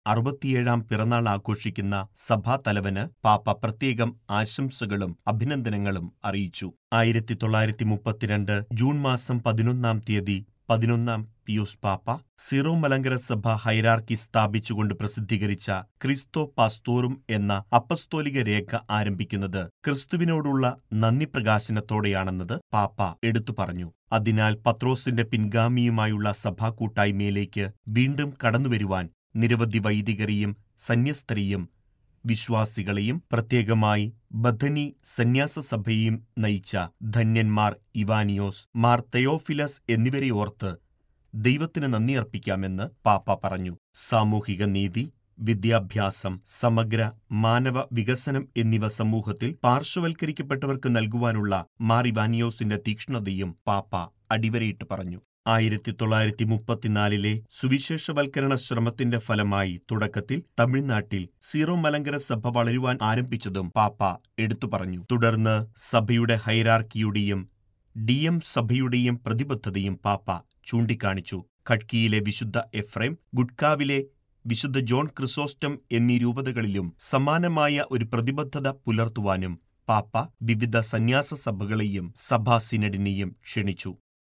അറുപത്തിയേഴാം പിറന്നാൾ ആഘോഷിക്കുന്ന സഭാതലവന് പാപ്പ പ്രത്യേകം ആശംസകളും അഭിനന്ദനങ്ങളും അറിയിച്ചു ആയിരത്തി തൊള്ളായിരത്തി മുപ്പത്തിരണ്ട് ജൂൺ മാസം പതിനൊന്നാം തീയതി പതിനൊന്നാം പിയൂസ് പാപ്പ സിറോ മലങ്കര സഭ ഹൈരാർക്കി സ്ഥാപിച്ചുകൊണ്ട് പ്രസിദ്ധീകരിച്ച ക്രിസ്തോ പാസ്തോറും എന്ന അപ്പസ്തോലിക രേഖ ആരംഭിക്കുന്നത് ക്രിസ്തുവിനോടുള്ള നന്ദി പ്രകാശനത്തോടെയാണെന്നത് പാപ്പ എടുത്തു പറഞ്ഞു അതിനാൽ പത്രോസിന്റെ പിൻഗാമിയുമായുള്ള സഭാ കൂട്ടായ്മയിലേക്ക് വീണ്ടും കടന്നുവരുവാൻ നിരവധി വൈദികരെയും സന്യസ്തരെയും വിശ്വാസികളെയും പ്രത്യേകമായി ബഥനി സന്യാസ സഭയെയും നയിച്ച ധന്യന്മാർ ഇവാനിയോസ് മാർ തെയോഫിലസ് എന്നിവരെ ഓർത്ത് ദൈവത്തിന് നന്ദി അർപ്പിക്കാമെന്ന് പാപ്പ പറഞ്ഞു സാമൂഹിക നീതി വിദ്യാഭ്യാസം സമഗ്ര മാനവ വികസനം എന്നിവ സമൂഹത്തിൽ പാർശ്വവൽക്കരിക്കപ്പെട്ടവർക്ക് നൽകുവാനുള്ള മാർ ഇവാനിയോസിന്റെ തീക്ഷ്ണതയും പാപ്പ അടിവരയിട്ട് പറഞ്ഞു ആയിരത്തി തൊള്ളായിരത്തി മുപ്പത്തിനാലിലെ സുവിശേഷവൽക്കരണ ശ്രമത്തിന്റെ ഫലമായി തുടക്കത്തിൽ തമിഴ്നാട്ടിൽ സീറോ മലങ്കര സഭ വളരുവാൻ ആരംഭിച്ചതും പാപ്പ എടുത്തു പറഞ്ഞു തുടർന്ന് സഭയുടെ ഹൈറാർക്കിയുടെയും ഡി എം സഭയുടെയും പ്രതിബദ്ധതയും പാപ്പ ചൂണ്ടിക്കാണിച്ചു ഖഡ്കിയിലെ വിശുദ്ധ എഫ്രൈം ഗുഡ്കാവിലെ വിശുദ്ധ ജോൺ ക്രിസോസ്റ്റം എന്നീ രൂപതകളിലും സമാനമായ ഒരു പ്രതിബദ്ധത പുലർത്തുവാനും പാപ്പ വിവിധ സന്യാസ സഭകളെയും സഭാ സിനഡിനെയും ക്ഷണിച്ചു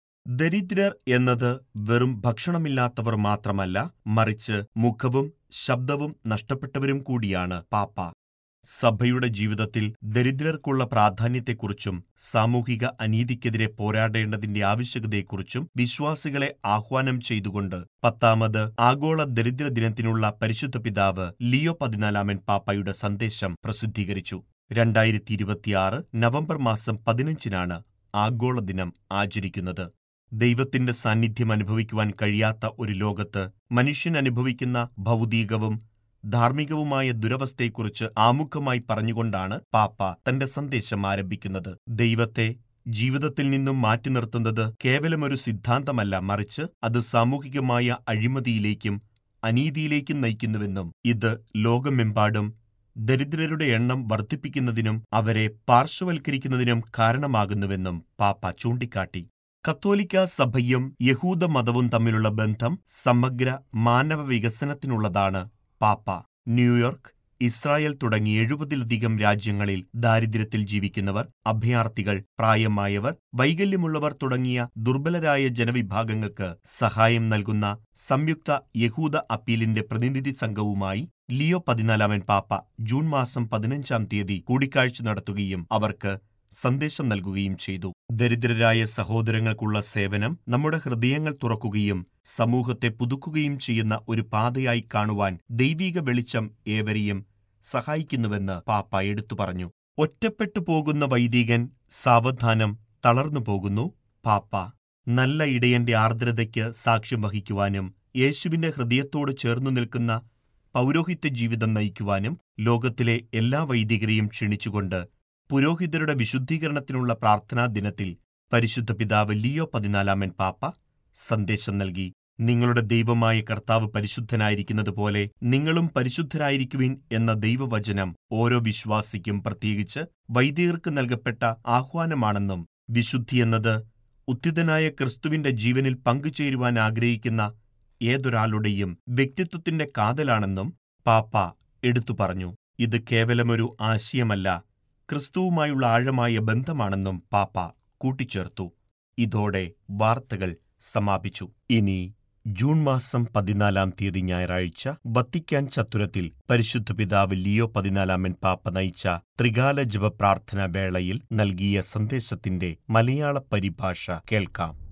ദരിദ്രർ എന്നത് വെറും ഭക്ഷണമില്ലാത്തവർ മാത്രമല്ല മറിച്ച് മുഖവും ശബ്ദവും നഷ്ടപ്പെട്ടവരും കൂടിയാണ് പാപ്പ സഭയുടെ ജീവിതത്തിൽ ദരിദ്രർക്കുള്ള പ്രാധാന്യത്തെക്കുറിച്ചും സാമൂഹിക അനീതിക്കെതിരെ പോരാടേണ്ടതിന്റെ ആവശ്യകതയെക്കുറിച്ചും വിശ്വാസികളെ ആഹ്വാനം ചെയ്തുകൊണ്ട് പത്താമത് ആഗോള ദരിദ്ര ദിനത്തിനുള്ള പരിശുദ്ധ പിതാവ് ലിയോ പതിനാലാമൻ പാപ്പയുടെ സന്ദേശം പ്രസിദ്ധീകരിച്ചു രണ്ടായിരത്തി ഇരുപത്തിയാറ് നവംബർ മാസം പതിനഞ്ചിനാണ് ആഗോള ദിനം ആചരിക്കുന്നത് ദൈവത്തിന്റെ സാന്നിധ്യം അനുഭവിക്കുവാൻ കഴിയാത്ത ഒരു ലോകത്ത് മനുഷ്യൻ അനുഭവിക്കുന്ന ഭൗതികവും ധാർമ്മികവുമായ ദുരവസ്ഥയെക്കുറിച്ച് ആമുഖമായി പറഞ്ഞുകൊണ്ടാണ് പാപ്പ തന്റെ സന്ദേശം ആരംഭിക്കുന്നത് ദൈവത്തെ ജീവിതത്തിൽ നിന്നും മാറ്റി നിർത്തുന്നത് കേവലമൊരു സിദ്ധാന്തമല്ല മറിച്ച് അത് സാമൂഹികമായ അഴിമതിയിലേക്കും അനീതിയിലേക്കും നയിക്കുന്നുവെന്നും ഇത് ലോകമെമ്പാടും ദരിദ്രരുടെ എണ്ണം വർദ്ധിപ്പിക്കുന്നതിനും അവരെ പാർശ്വവൽക്കരിക്കുന്നതിനും കാരണമാകുന്നുവെന്നും പാപ്പ ചൂണ്ടിക്കാട്ടി കത്തോലിക്ക സഭയും യഹൂദ മതവും തമ്മിലുള്ള ബന്ധം സമഗ്ര മാനവ വികസനത്തിനുള്ളതാണ് പാപ്പ ന്യൂയോർക്ക് ഇസ്രായേൽ തുടങ്ങി എഴുപതിലധികം രാജ്യങ്ങളിൽ ദാരിദ്ര്യത്തിൽ ജീവിക്കുന്നവർ അഭയാർത്ഥികൾ പ്രായമായവർ വൈകല്യമുള്ളവർ തുടങ്ങിയ ദുർബലരായ ജനവിഭാഗങ്ങൾക്ക് സഹായം നൽകുന്ന സംയുക്ത യഹൂദ അപ്പീലിന്റെ പ്രതിനിധി സംഘവുമായി ലിയോ പതിനാലാമൻ പാപ്പ ജൂൺ മാസം പതിനഞ്ചാം തീയതി കൂടിക്കാഴ്ച നടത്തുകയും അവർക്ക് സന്ദേശം നൽകുകയും ചെയ്തു ദരിദ്രരായ സഹോദരങ്ങൾക്കുള്ള സേവനം നമ്മുടെ ഹൃദയങ്ങൾ തുറക്കുകയും സമൂഹത്തെ പുതുക്കുകയും ചെയ്യുന്ന ഒരു പാതയായി കാണുവാൻ ദൈവീക വെളിച്ചം ഏവരെയും സഹായിക്കുന്നുവെന്ന് പാപ്പ എടുത്തു പറഞ്ഞു ഒറ്റപ്പെട്ടു പോകുന്ന വൈദികൻ സാവധാനം തളർന്നു പോകുന്നു പാപ്പ നല്ല ഇടയന്റെ ആർദ്രതയ്ക്ക് സാക്ഷ്യം വഹിക്കുവാനും യേശുവിന്റെ ഹൃദയത്തോട് ചേർന്നു നിൽക്കുന്ന പൗരോഹിത്യ ജീവിതം നയിക്കുവാനും ലോകത്തിലെ എല്ലാ വൈദികരെയും ക്ഷണിച്ചുകൊണ്ട് പുരോഹിതരുടെ വിശുദ്ധീകരണത്തിനുള്ള പ്രാർത്ഥനാ ദിനത്തിൽ പരിശുദ്ധ പിതാവ് ലിയോ പതിനാലാമൻ പാപ്പ സന്ദേശം നൽകി നിങ്ങളുടെ ദൈവമായ കർത്താവ് പരിശുദ്ധനായിരിക്കുന്നതുപോലെ നിങ്ങളും പരിശുദ്ധരായിരിക്കുവിൻ എന്ന ദൈവവചനം ഓരോ വിശ്വാസിക്കും പ്രത്യേകിച്ച് വൈദികർക്ക് നൽകപ്പെട്ട ആഹ്വാനമാണെന്നും വിശുദ്ധി എന്നത് ഉത്തിതനായ ക്രിസ്തുവിന്റെ ജീവനിൽ പങ്കുചേരുവാൻ ആഗ്രഹിക്കുന്ന ഏതൊരാളുടെയും വ്യക്തിത്വത്തിന്റെ കാതലാണെന്നും പാപ്പ എടുത്തു പറഞ്ഞു ഇത് കേവലമൊരു ആശയമല്ല ക്രിസ്തുവുമായുള്ള ആഴമായ ബന്ധമാണെന്നും പാപ്പ കൂട്ടിച്ചേർത്തു ഇതോടെ വാർത്തകൾ സമാപിച്ചു ഇനി ജൂൺ മാസം പതിനാലാം തീയതി ഞായറാഴ്ച വത്തിക്കാൻ ചത്തുരത്തിൽ പരിശുദ്ധ പിതാവ് ലിയോ പതിനാലാമൻ പാപ്പ നയിച്ച ത്രികാല ജപ പ്രാർത്ഥനാ വേളയിൽ നൽകിയ സന്ദേശത്തിന്റെ മലയാള പരിഭാഷ കേൾക്കാം